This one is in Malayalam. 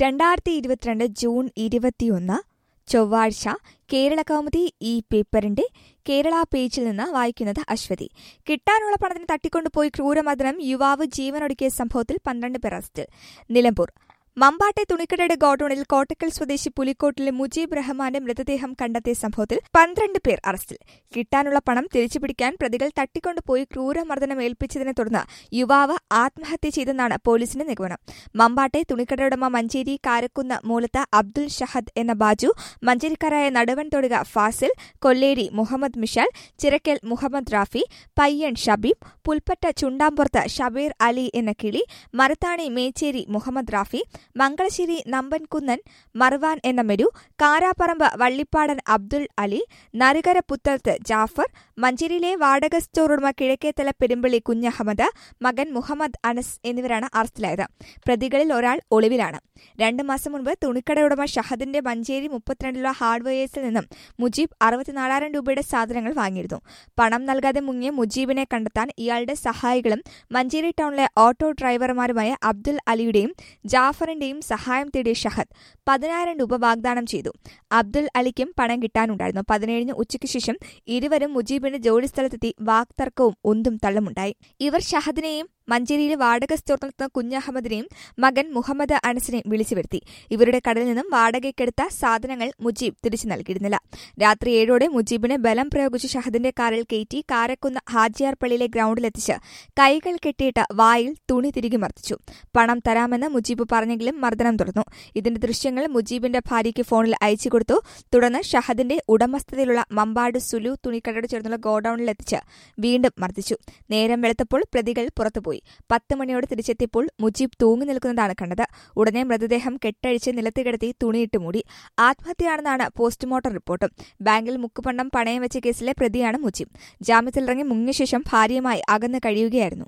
രണ്ടായിരത്തി ഇരുപത്തിരണ്ട് ജൂൺ ഇരുപത്തിയൊന്ന് ചൊവ്വാഴ്ച കേരള കൗമുദി ഈ പേപ്പറിന്റെ കേരള പേജിൽ നിന്ന് വായിക്കുന്നത് അശ്വതി കിട്ടാനുള്ള പണത്തിന് തട്ടിക്കൊണ്ടുപോയി ക്രൂരമർദ്ദനം യുവാവ് ജീവനൊടുക്കിയ സംഭവത്തിൽ പന്ത്രണ്ട് പേർ അറസ്റ്റിൽ നിലമ്പൂർ മമ്പാട്ടെ തുണിക്കടയുടെ ഗോഡൌണിൽ കോട്ടക്കൽ സ്വദേശി പുലിക്കോട്ടിലെ മുജീബ് റഹ്മാന്റെ മൃതദേഹം കണ്ടെത്തിയ സംഭവത്തിൽ പന്ത്രണ്ട് പേർ അറസ്റ്റിൽ കിട്ടാനുള്ള പണം തിരിച്ചുപിടിക്കാൻ പ്രതികൾ തട്ടിക്കൊണ്ടുപോയി ക്രൂരമർദ്ദനം ഏൽപ്പിച്ചതിനെ തുടർന്ന് യുവാവ് ആത്മഹത്യ ചെയ്തെന്നാണ് പോലീസിന്റെ നിഗമനം മമ്പാട്ടെ തുണിക്കടയുടമ മഞ്ചേരി കാരക്കുന്ന് മൂലത്ത് അബ്ദുൽ ഷഹദ് എന്ന ബാജു മഞ്ചേരിക്കാരായ നടുവൻ തൊടുക ഫാസിൽ കൊല്ലേരി മുഹമ്മദ് മിഷാൽ ചിറക്കൽ മുഹമ്മദ് റാഫി പയ്യൻ ഷബീബ് പുൽപ്പറ്റ ചുണ്ടാമ്പുറത്ത് ഷബീർ അലി എന്ന കിളി മരത്താണി മേച്ചേരി മുഹമ്മദ് റാഫി മംഗളശ്ശേരി നമ്പൻകുന്നൻ മർവാൻ എന്ന മെരു കാരാപ്പറമ്പ് വള്ളിപ്പാടൻ അബ്ദുൾ അലി നറുകര പുത്തലത്ത് ജാഫർ മഞ്ചേരിയിലെ വാടക സ്റ്റോർ ഉടമ കിഴക്കേത്തല പെരുമ്പള്ളി കുഞ്ഞഹമ്മദ് മകൻ മുഹമ്മദ് അനസ് എന്നിവരാണ് അറസ്റ്റിലായത് പ്രതികളിൽ ഒരാൾ ഒളിവിലാണ് രണ്ടു മാസം മുൻപ് തുണിക്കട ഉടമ ഷഹദിന്റെ മഞ്ചേരി മുപ്പത്തിരണ്ടിലുള്ള ഹാർഡ്വെയേഴ്സിൽ നിന്നും മുജീബ് അറുപത്തിനാലായിരം രൂപയുടെ സാധനങ്ങൾ വാങ്ങിയിരുന്നു പണം നൽകാതെ മുങ്ങിയ മുജീബിനെ കണ്ടെത്താൻ ഇയാളുടെ സഹായികളും മഞ്ചേരി ടൗണിലെ ഓട്ടോ ഡ്രൈവർമാരുമായ അബ്ദുൽ അലിയുടെയും ജാഫറിന്റെയും സഹായം തേടിയ ഷഹദ് പതിനായിരം രൂപ വാഗ്ദാനം ചെയ്തു അബ്ദുൽ അലിക്കും പണം കിട്ടാനുണ്ടായിരുന്നു പതിനേഴിന് ഉച്ചയ്ക്ക് ശേഷം ഇരുവരും മുജീബിന്റെ ജോലിസ്ഥലത്തെത്തി വാക്തർക്കവും ഒന്നും തള്ളുമുണ്ടായി ഇവർ ഷഹദിനെയും മഞ്ചേരിയിലെ വാടക സ്റ്റോർ നടത്തുന്ന കുഞ്ഞഹമ്മദിനെയും മകൻ മുഹമ്മദ് അനസിനെയും വിളിച്ചു വരുത്തി ഇവരുടെ കടയിൽ നിന്നും വാടകയ്ക്കെടുത്ത സാധനങ്ങൾ മുജീബ് തിരിച്ചു നൽകിയിരുന്നില്ല രാത്രി ഏഴോടെ മുജീബിനെ ബലം പ്രയോഗിച്ച് ഷഹദിന്റെ കാറിൽ കയറ്റി കാരക്കുന്ന് ഹാജിയാർ പള്ളിയിലെ ഗ്രൌണ്ടിലെത്തിച്ച് കൈകൾ കെട്ടിയിട്ട് വായിൽ തുണി തിരികെ മർദ്ദിച്ചു പണം തരാമെന്ന് മുജീബ് പറഞ്ഞെങ്കിലും മർദ്ദനം തുടർന്നു ഇതിന്റെ ദൃശ്യങ്ങൾ മുജീബിന്റെ ഭാര്യയ്ക്ക് ഫോണിൽ അയച്ചു കൊടുത്തു തുടർന്ന് ഷഹദിന്റെ ഉടമസ്ഥതയിലുള്ള മമ്പാട് സുലു തുണിക്കടയോട് ചേർന്നുള്ള ഗോഡൌണിലെത്തിച്ച് വീണ്ടും മർദ്ദിച്ചു നേരം വെളുത്തപ്പോൾ പ്രതികൾ പുറത്തുപോയി പത്ത് മണിയോടെ തിരിച്ചെത്തിയപ്പോൾ മുജീബ് തൂങ്ങി നിൽക്കുന്നതാണ് കണ്ടത് ഉടനെ മൃതദേഹം കെട്ടഴിച്ച് നിലത്ത് കിടത്തി തുണിയിട്ട് മൂടി ആത്മഹത്യയാണെന്നാണ് പോസ്റ്റ്മോർട്ടം റിപ്പോർട്ടും ബാങ്കിൽ മുക്കുപണ്ടം പണയം വെച്ച കേസിലെ പ്രതിയാണ് മുജീബ് ജാമ്യത്തിലിറങ്ങി മുങ്ങിയ ശേഷം ഭാര്യയുമായി അകന്ന് കഴിയുകയായിരുന്നു